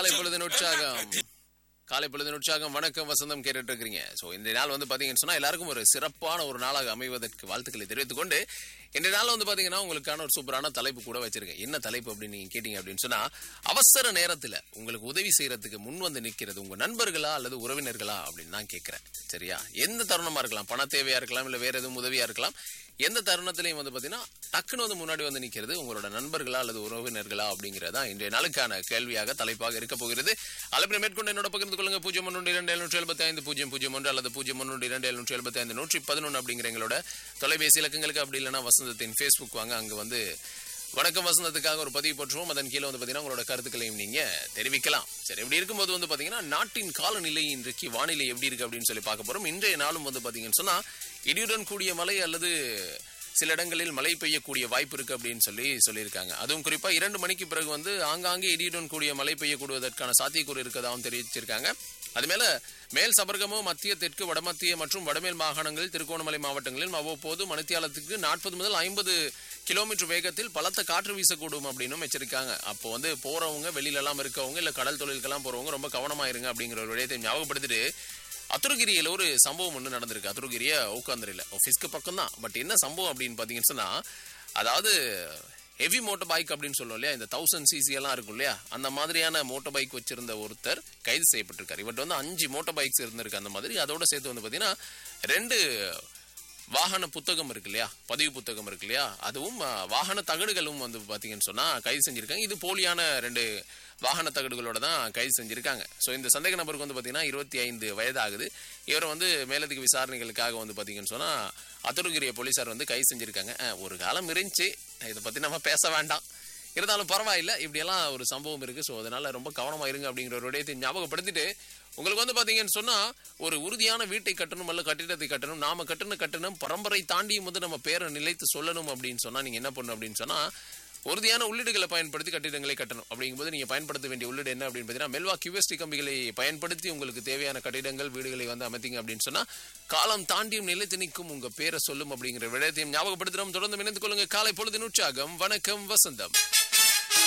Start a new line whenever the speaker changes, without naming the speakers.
காலை பொழுதின் உற்சாகம் காலை பொழுதின் உற்சாகம் வணக்கம் வசந்தம் கேட்டுட்டு இருக்கிறீங்க சோ இந்த நாள் வந்து பாத்தீங்கன்னு சொன்னா எல்லாருக்கும் ஒரு சிறப்பான ஒரு நாளாக அமைவதற்கு வாழ்த்துக்களை தெரிவித்துக் கொண்டு இந்த நாள் வந்து பாத்தீங்கன்னா உங்களுக்கான ஒரு சூப்பரான தலைப்பு கூட வச்சிருக்கேன் என்ன தலைப்பு அப்படின்னு நீங்க கேட்டீங்க அப்படின்னு சொன்னா அவசர நேரத்துல உங்களுக்கு உதவி செய்யறதுக்கு முன் வந்து நிக்கிறது உங்க நண்பர்களா அல்லது உறவினர்களா அப்படின்னு தான் கேட்கிறேன் சரியா எந்த தருணமா இருக்கலாம் பண தேவையா இருக்கலாம் இல்ல வேற எதுவும் உதவியா இருக்கலாம் எந்த தருணத்திலையும் வந்து பாத்தீங்கன்னா டக்குன்னு வந்து முன்னாடி வந்து நிக்கிறது உங்களோட நண்பர்களா அல்லது உறவினர்களா அப்படிங்கறதா இன்றைய நாளுக்கான கேள்வியாக தலைப்பாக இருக்க போகிறது அழைப்பினை மேற்கொண்டு என்னோட பகிர்ந்து கொள்ளுங்க பூஜ்ஜியம் ஒன்று இரண்டு எழுநூற்றி எழுபத்தி ஐந்து பூஜ்ஜியம் பூஜ்ஜியம் ஒன்று அல்லது பூஜ்ஜியம் ஒன்று இரண்டு எழுநூற்றி எழுபத்தி ஐந்து நூற்றி பதினொன்று அப்படிங்கிற எங்களோட தொலைபேசி இலக்கங்களுக்கு அப்படி இல்லைன்னா வசந்தத்தின் ஃபேஸ்புக் வாங்க அங்க வந்து வணக்கம் வசந்தத்துக்காக ஒரு பதிவு போட்டுருவோம் அதன் கீழே வந்து பாத்தீங்கன்னா உங்களோட கருத்துக்களையும் நீங்க தெரிவிக்கலாம் சரி இப்படி இருக்கும்போது வந்து பாத்தீங்கன்னா நாட்டின் காலநிலை இன்றைக்கு வானிலை எப்படி இருக்கு அப்படின்னு சொல்லி பார்க்க போறோம் இன்றைய நாளும் வந்து பாத்தீங்கன்னு சொன்னா இடியுடன் கூடிய மழை அல்லது சில இடங்களில் மழை பெய்யக்கூடிய வாய்ப்பு இருக்கு அப்படின்னு சொல்லி சொல்லியிருக்காங்க அதுவும் குறிப்பா இரண்டு மணிக்கு பிறகு வந்து ஆங்காங்கே இடியுடன் கூடிய மழை பெய்யக்கூடுவதற்கான சாத்தியக்கூறு இருக்கதாகவும் தெரிவிச்சிருக்காங்க அது மேல மேல் சபர்கமோ மத்திய தெற்கு வடமத்திய மற்றும் வடமேல் மாகாணங்களில் திருகோணமலை மாவட்டங்களில் அவ்வப்போது மணித்தியாலத்துக்கு நாற்பது முதல் ஐம்பது கிலோமீட்டர் வேகத்தில் பலத்த காற்று வீசக்கூடும் அப்படின்னு எச்சரிக்காங்க அப்போ வந்து போறவங்க வெளியில எல்லாம் இருக்கவங்க இல்ல கடல் தொழிலுக்கெல்லாம் போறவங்க ரொம்ப கவனமா இருங்க அப்படிங்கிற ஒரு விடயத்தை ஞாபகப்படுத்திட்டு அத்துருகிரியில ஒரு சம்பவம் ஒன்று நடந்திருக்கு அத்துருகிரிய ஊக்காந்திரியில ஆஃபீஸ்க்கு பக்கம் தான் பட் என்ன சம்பவம் அப்படின்னு பாத்தீங்கன்னு சொன்னா அதாவது ஹெவி மோட்டர் பைக் அப்படின்னு சொல்லுவோம் இல்லையா இந்த தௌசண்ட் சிசி எல்லாம் இருக்கும் இல்லையா அந்த மாதிரியான மோட்டர் பைக் வச்சிருந்த ஒருத்தர் கைது செய்யப்பட்டிருக்காரு இவர்கிட்ட வந்து அஞ்சு மோட்டர் பைக்ஸ் இருந்திருக்கு அந்த மாதிரி அதோட சேர்த்து வந்து பாத்தீங்கன்னா ரெண்டு வாகன புத்தகம் இருக்கு இல்லையா பதிவு புத்தகம் இருக்கு இல்லையா அதுவும் ஆ, வாகன தகடுகளும் வந்து பாத்தீங்கன்னு சொன்னா கைது செஞ்சிருக்காங்க இது போலியான ரெண்டு வாகன தகடுகளோட தான் கைது செஞ்சிருக்காங்க ஸோ இந்த சந்தேக நபருக்கு வந்து பாத்தீங்கன்னா இருபத்தி ஐந்து வயதாகுது இவரை வந்து மேலதிக விசாரணைகளுக்காக வந்து பாத்தீங்கன்னு சொன்னா அத்துருகிரிய போலீசார் வந்து கைது செஞ்சிருக்காங்க ஆ, ஒரு காலம் இருந்துச்சு இதை பத்தி நம்ம பேச வேண்டாம் இருந்தாலும் பரவாயில்ல இப்படியெல்லாம் ஒரு சம்பவம் இருக்கு ஸோ அதனால ரொம்ப கவனமா இருங்க அப்படிங்கிற ஒரு விடயத்தை ஞாபகப்படுத்திட்டு உங்களுக்கு வந்து பாத்தீங்கன்னு சொன்னா ஒரு உறுதியான வீட்டை கட்டணும் அல்ல கட்டிடத்தை கட்டணும் நாம கட்டணும் கட்டணும் பரம்பரை தாண்டியும் வந்து நம்ம பேரை நிலைத்து சொல்லணும் அப்படின்னு சொன்னா நீங்க என்ன பண்ணணும் அப்படின்னு சொன்னா உறுதியான உள்ளீடுகளை பயன்படுத்தி கட்டிடங்களை கட்டணும் அப்படிங்கும்போது நீங்க பயன்படுத்த வேண்டிய உள்ளீடு என்ன அப்படின்னு பார்த்தீங்கன்னா மெல்வா கியூஎஸ்டி கம்பிகளை பயன்படுத்தி உங்களுக்கு தேவையான கட்டிடங்கள் வீடுகளை வந்து அமைத்தீங்க அப்படின்னு சொன்னா காலம் தாண்டியும் நிலைத்து நிற்கும் உங்க பேரை சொல்லும் அப்படிங்கிற விடயத்தையும் ஞாபகப்படுத்துறோம் தொடர்ந்து இணைந்து கொள்ளுங்க காலை பொழுது உற்சாகம் வணக்கம் வசந்தம்